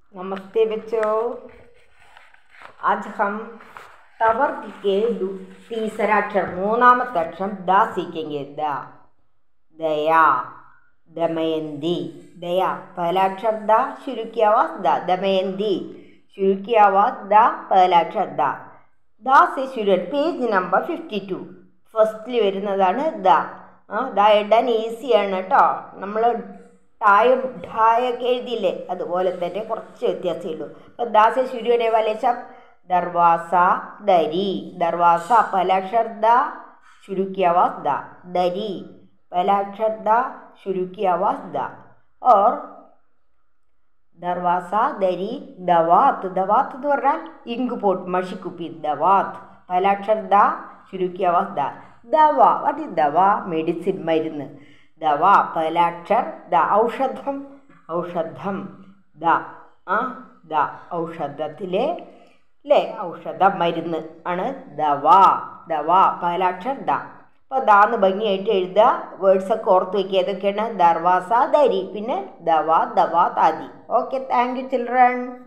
नमस्ते बच्चों आज हम तवर्ग के दू- तीसरा अक्षर മൂന്നാമത്തെ അക്ഷരം ദ सीखेंगे द दया दमयंती दया पहला अक्षर द शुरू की आवाज द दमयंती शुरू की आवाज द पहला अक्षर द ദ സെ ശുരു പേജ് നമ്പർ ഫിഫ്റ്റി ടു ഫസ്റ്റിൽ വരുന്നതാണ് ദ ആ ദ എഴുതാൻ ഈസിയാണ് കേട്ടോ നമ്മൾ ടായും ഠായൊക്കെ എഴുതിയില്ലേ അതുപോലെ തന്നെ കുറച്ച് വ്യത്യാസമേ ഉള്ളൂ അപ്പോൾ ദാ സെ ശുരു होने वाले शब्द दरवाज़ा दरी दरवाज़ा पहला अक्षर द शुरू की आवाज़ द दरी पहला अक्षर द शुरू की आवाज़ द और ദർവാസ ദരി ദവാത്ത് ദവാത്ത് എന്ന് പറഞ്ഞാൽ ഇങ്ക് പോട്ട് മഷിക്കുപ്പി ദവാത്ത് പലാക്ഷർ ദ ചുരുക്കി ആവാസ് ദ ദവ വാട്ട് ഇസ് ദവ മെഡിസിൻ മരുന്ന് ദവ പലാക്ഷർ ദ ഔഷധം ഔഷധം ദ ആ ദ ഔഷധത്തിലെ അല്ലേ ഔഷധം മരുന്ന് ആണ് ദവ ദവ പലാക്ഷർ ദ അപ്പോൾ ദാന്ന് ഭംഗിയായിട്ട് എഴുതുക വേർഡ്സ് ഒക്കെ ഓർത്ത് വയ്ക്കുക ഏതൊക്കെയാണ് ദർവാസ ദരി പിന്നെ ദവ ദവ താതി ഓക്കെ താങ്ക് യു ചിൽഡ്രൻ